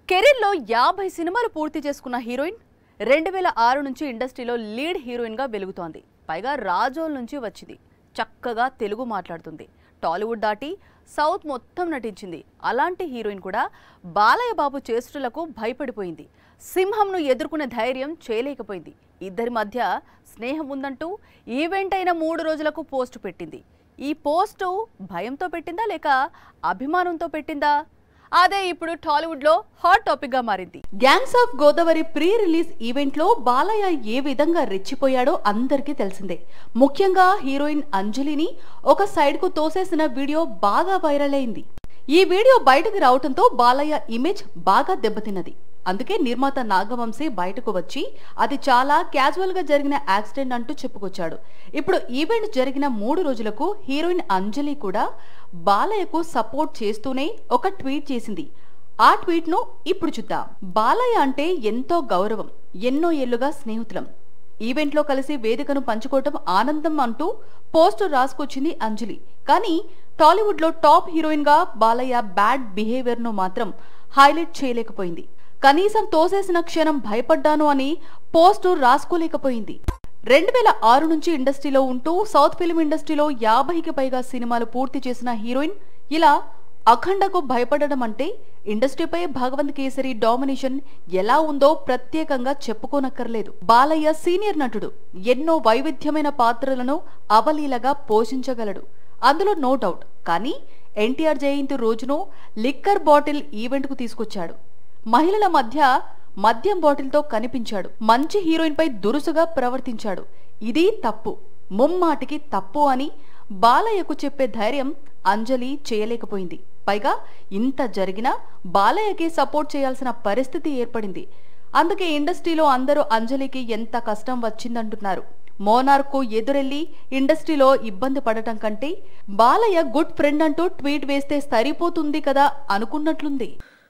కెరీర్లో యాభై సినిమాలు పూర్తి చేసుకున్న హీరోయిన్ రెండు వేల ఆరు నుంచి ఇండస్ట్రీలో లీడ్ హీరోయిన్గా వెలుగుతోంది పైగా రాజోల్ నుంచి వచ్చింది చక్కగా తెలుగు మాట్లాడుతుంది టాలీవుడ్ దాటి సౌత్ మొత్తం నటించింది అలాంటి హీరోయిన్ కూడా బాలయ్య బాబు చేష్టలకు భయపడిపోయింది సింహంను ఎదుర్కొనే ధైర్యం చేయలేకపోయింది ఇద్దరి మధ్య స్నేహం ఉందంటూ ఈవెంట్ అయిన మూడు రోజులకు పోస్ట్ పెట్టింది ఈ పోస్టు భయంతో పెట్టిందా లేక అభిమానంతో పెట్టిందా అదే ఇప్పుడు టాలీవుడ్ లో హాట్ టాపిక్ గా మారింది gangs of Godavari pre release event లో బాలయ్య ఏ విధంగా రెచ్చిపోయాడో అందరికీ తెలిసిందే ముఖ్యంగా హీరోయిన్ అంజలిని ఒక సైడ్ కు తోసేసిన వీడియో బాగా వైరల్ అయింది ఈ వీడియో బయటకు రావడంతో బాలయ్య ఇమేజ్ బాగా దెబ్బతిన్నది అందుకే నిర్మాత నాగవంశీ బయటకు వచ్చి అది చాలా క్యాజువల్ గా జరిగిన యాక్సిడెంట్ అంటూ చెప్పుకొచ్చాడు ఇప్పుడు ఈవెంట్ జరిగిన మూడు రోజులకు హీరోయిన్ అంజలి కూడా బాలయ్యకు సపోర్ట్ చేస్తూనే ఒక ట్వీట్ చేసింది ఆ ట్వీట్ ను ఇప్పుడు చూద్దాం బాలయ్య అంటే ఎంతో గౌరవం ఎన్నో ఏళ్లుగా స్నేహితులం ఈవెంట్ లో కలిసి వేదికను పంచుకోవటం ఆనందం అంటూ పోస్ట్ రాసుకొచ్చింది అంజలి కానీ టాలీవుడ్ లో టాప్ హీరోయిన్ గా బాలయ్య బ్యాడ్ బిహేవియర్ ను మాత్రం హైలైట్ చేయలేకపోయింది కనీసం తోసేసిన క్షణం భయపడ్డాను అని పోస్ట్ రాసుకోలేకపోయింది రెండు వేల ఆరు నుంచి ఇండస్ట్రీలో ఉంటూ సౌత్ ఫిల్మ్ ఇండస్ట్రీలో యాభైకి పైగా సినిమాలు పూర్తి చేసిన హీరోయిన్ ఇలా అఖండకు భయపడడం అంటే ఇండస్ట్రీపై భగవంత్ కేసరి డామినేషన్ ఎలా ఉందో ప్రత్యేకంగా చెప్పుకోనక్కర్లేదు బాలయ్య సీనియర్ నటుడు ఎన్నో వైవిధ్యమైన పాత్రలను అవలీలగా పోషించగలడు అందులో నో డౌట్ కానీ ఎన్టీఆర్ జయంతి రోజును లిక్కర్ బాటిల్ ఈవెంట్ కు తీసుకొచ్చాడు మహిళల మధ్య మద్యం బాటిల్తో కనిపించాడు మంచి హీరోయిన్ పై దురుసుగా ప్రవర్తించాడు ఇది తప్పు ముమ్మాటికి తప్పు అని బాలయ్యకు చెప్పే ధైర్యం అంజలి చేయలేకపోయింది పైగా ఇంత జరిగినా బాలయ్యకి సపోర్ట్ చేయాల్సిన పరిస్థితి ఏర్పడింది అందుకే ఇండస్ట్రీలో అందరూ అంజలికి ఎంత కష్టం వచ్చిందంటున్నారు మోనార్కు ఎదురెళ్లి ఇండస్ట్రీలో ఇబ్బంది పడటం కంటే బాలయ్య గుడ్ ఫ్రెండ్ అంటూ ట్వీట్ వేస్తే సరిపోతుంది కదా అనుకున్నట్లుంది